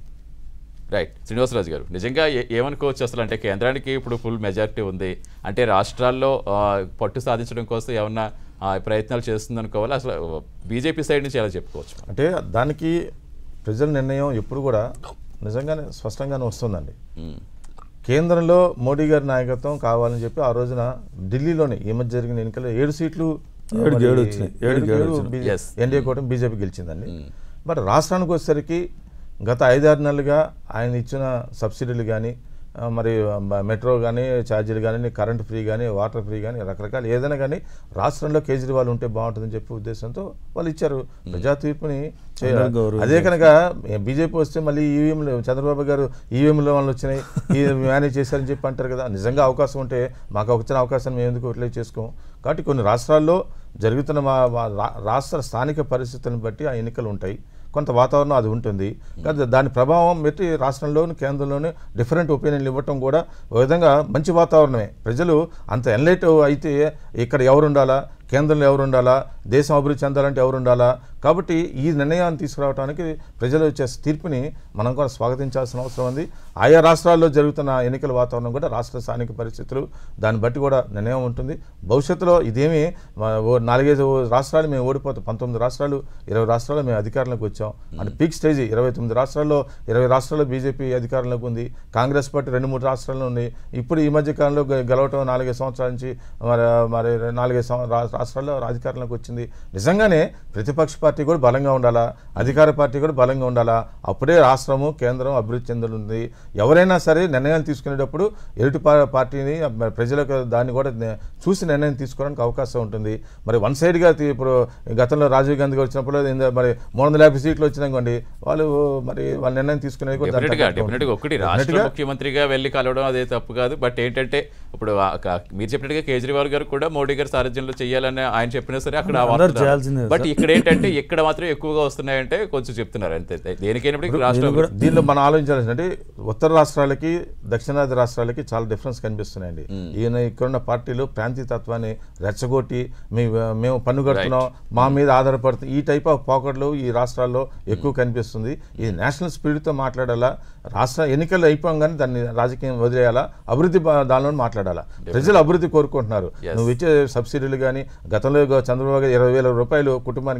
రైట్ శ్రీనివాసరాజు గారు నిజంగా ఏ- ఏమనుకోవచ్చు అసలు అంటే కేంద్రానికి ఇప్పుడు ఫుల్ మెజారిటీ ఉంది అంటే రాష్ట్రాల్లో ఆ, పట్టు సాధించడం కోసం ఏమన్నా ఆ, ప్రయత్నాలు చేస్తుంది అనుకోవాలి అసలు బీజేపీ సైడ్ నుంచి ఎలా చెప్పుకోవచ్చు అంటే దానికి ప్రజల నిర్ణయం ఎప్పుడు కూడా నిజంగానే స్పష్టంగానే వస్తుందండి ఉమ్. కేంద్రంలో మోడీ గారి నాయకత్వం కావాలని చెప్పి ఆ రోజున ఢిల్లీలోని ఈ మధ్య జరిగిన ఎన్నికల్లో ఏడు సీట్లు ఏడుకి మరి ఏడు వచ్చినాయి. ఏడుకి ఏడు ఏడు వచ్చినాయి. బీ- Yes. ఎన్డీఏ కూటమి బీజేపీ గెలిచిందండి బట్ రాష్ట్రానికి వచ్చేసరికి గత ఐదారు నెలలుగా ఆయన ఇచ్చిన సబ్సిడీలు కానీ మరి మ- మెట్రో కానీ ఛార్జీలు కానీ కరెంట్ ఫ్రీ కానీ వాటర్ ఫ్రీ కానీ రకరకాల ఏదైనా కానీ రాష్ట్రంలో కేజ్రీవాల్ ఉంటే బాగుంటుందని చెప్పే ఉద్దేశంతో వాళ్ళు ఇచ్చారు ప్రజా తీర్పుని చేయాలి అందరూ గౌరవించారు. అదే కనుక బీజేపీ వస్తే మళ్ళీ ఈవీఎంలు చంద్రబాబు గారు ఈవీఎంలో వాళ్ళు వచ్చినాయి ఈ మేనేజ్ చేశారని చెప్పి అంటారు కదా నిజంగా అవకాశం ఉంటే మాకు వచ్చిన అవకాశాన్ని మేము ఎందుకు రిలీజ్ చేసుకోం కాబట్టి కొన్ని రాష్ట్రాల్లో జరుగుతున్న మా మా రా- రాష్ట్ర స్థానిక పరిస్థితులను బట్టి ఆ ఎన్నికలు ఉంటాయి కొంత వాతావరణం అది ఉంటుంది కానీ దాని ప్రభావం పెట్టి రాష్ట్రంలోని కేంద్రంలోని డిఫరెంట్ ఒపీనియన్లు ఇవ్వటం కూడా ఒక విధంగా మంచి వాతావరణమే ప్రజలు అంత ఎన్లైట్ అయితే ఇక్కడ ఎవరు ఉండాలా కేంద్రంలో ఎవరు ఉండాలా దేశం అభివృద్ధి చెందాలంటే ఎవరు ఉండాలా కాబట్టి ఈ నిర్ణయాన్ని తీసుకురావడానికి ప్రజలు వచ్చే తీర్పుని మనం కూడా స్వాగతించాల్సిన అవసరం ఉంది ఆయా రాష్ట్రాల్లో జరుగుతున్న ఎన్నికల వాతావరణం కూడా రాష్ట్ర స్థానిక పరిస్థితులు దాన్ని బట్టి కూడా నిర్ణయం ఉంటుంది భవిష్యత్తులో ఇదేమి మా ఓ నాలుగైదు రాష్ట్రాలు మేము ఓడిపోతాం పంతొమ్మిది రాష్ట్రాలు ఇరవై రాష్ట్రాలు మేము అధికారంలోకి వచ్చాం అంటే పీక్ స్టేజ్ ఇరవై తొమ్మిది రాష్ట్రాల్లో ఇరవై రాష్ట్రాల్లో బీజేపీ అధికారంలోకి ఉంది కాంగ్రెస్ పార్టీ రెండు మూడు రాష్ట్రాల్లో ఉంది ఇప్పుడు ఈ మధ్య కాలంలో గె- గెలవటం నాలుగైదు సంవత్సరాల నుంచి మరి మరి నాలుగైదు సం- రా- రాష్ట్రాల్లో అధికారంలోకి వచ్చింది నిజంగానే ప్రతిపక్ష పార్టీ కూడా బలంగా ఉండాలా అధికార పార్టీ కూడా బలంగా ఉండాలా అప్పుడే రాష్ట్రము కేంద్రం అభివృద్ధి చెందుతుంది ఎవరైనా సరే నిర్ణయాలు తీసుకునేటప్పుడు ఎదుటి పా- పార్టీని మరి ప్రజలకు దాన్ని కూడా నే- చూసి నిర్ణయం తీసుకోవడానికి అవకాశం ఉంటుంది మరి వన్ సైడ్గా తీ- ఇప్పుడు గతంలో రాజీవ్ గాంధీ గారు వచ్చినప్పుడు ఏందో మరి మూడు వందల యాభై సీట్లు వచ్చినాకోండి వాళ్ళు మరి వాళ్ళ నిర్ణయం తీసుకునేది కూడా దాని డెఫినెట్ గా తగ్గట్టు డెఫినెట్ గా ఉంటుంది. ఒకటి Definite రాష్ట్ర గా ముఖ్యమంత్రిగా వెళ్ళి కలవడం అదే తప్పు కాదు బట్ ఏంటంటే ఇప్పుడు ఆ క- మీరు చెప్పినట్టుగా కేజ్రీవాల్ గారు కూడా మోడీ గారి సారథ్యంలో చేయాలని ఆయన చెప్పినా సరే అక్కడ ఆ అందరూ వార్తలు రావు. చేయాల్సిందే బట్ సార్. ఇక్కడ ఏంటంటే ఇక్కడ మాత్రం ఎక్కువగా వస్తున్నాయంటే కొంచెం చెప్తున్నారు అంతే దేనికైనప్పటికీ రాష్ట్ర కూడా- దీనిలో మనం ఆలోచించాల్సిందంటే ఉత్తర రాష్ట్రాలకి దక్షిణాది రాష్ట్రాలకి చాలా డిఫరెన్స్ కనిపిస్తున్నాయండి ఈయన ఇక్కడున్న పార్టీలు ప్రాంతీయ తత్వాన్ని రెచ్చగొట్టి మీ మేము పన్ను కడుతున్నాం మా మీద ఆధారపడుతుంది ఈ టైప్ ఆఫ్ పాకెట్లు ఈ రాష్ట్రాల్లో ఎక్కువ కనిపిస్తుంది ఇది నేషనల్ స్పిరిట్తో మాట్లాడాలా రాష్ట్ర ఎన్నికలు అయిపోగానే దాన్ని రాజకీయం వదిలేయాలా అభివృద్ధి బా- దానిలో మాట్లాడాలా ప్రజలు అభివృద్ధి కోరుకుంటున్నారు Yes. నువ్వు ఇచ్చే సబ్సిడీలు కానీ గతంలో ఇగో చంద్రబాబు గారు ఇరవై వేల రూపాయలు కుటుంబానికి ఇచ్చారు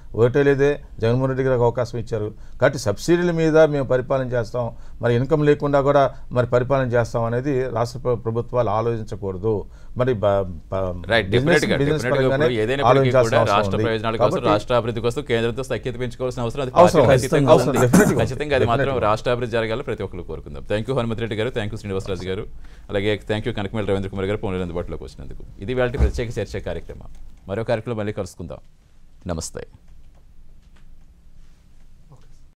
ఓటే లేదే జగన్మోహన్ రెడ్డి గారికి అవకాశం ఇచ్చారు కాబట్టి సబ్సిడీల మీద మేము పరిపాలన చేస్తాం మరి ఇన్కమ్ లేకుండా కూడా మరి పరిపాలన చేస్తాం అనేది రాష్ట్ర ప్ర- ప్రభుత్వాలు ఆలోచించకూడదు మరి బ- బ- రైట్ business- డెఫినెట్ గా business డెఫినెట్ గా పరంగానే ఇప్పుడు ఏదైనప్పటికీ ఆలోచించాల్సిన కూడా అవసరం రాష్ట్ర ఉంది. ప్రయోజనాల కోసం కాబట్టి రాష్ట్ర అభివృద్ధి కోసం కేంద్రంతో సఖ్యత పెంచుకోవాల్సిన అవసరం అది అవసరం, పార్టీకి ఖచ్చితంగా అతీతంగా అవసరం, ఉంది. definitely ఉంది. ఖచ్చితంగా అది మాత్రం Definitely. రాష్ట్ర అభివృద్ధి జరగాలి ప్రతి ఒక్కరు కోరుకుందాం థ్యాంక్ యూ హనుమంత్ రెడ్డి గారు థ్యాంక్ యూ శ్రీనివాసరాజు గారు అలాగే థ్యాంక్ యూ కనకమేల రవీంద్ర కుమార్ గారు పౌరులు అందుబాటులోకి వచ్చినందుకు ఇది వాళ్ళ ప్రత్యేక చర్చ కార్యక్రమం మరో కార్యక్రమం మళ్ళీ కలుసుకుందాం నమస్తే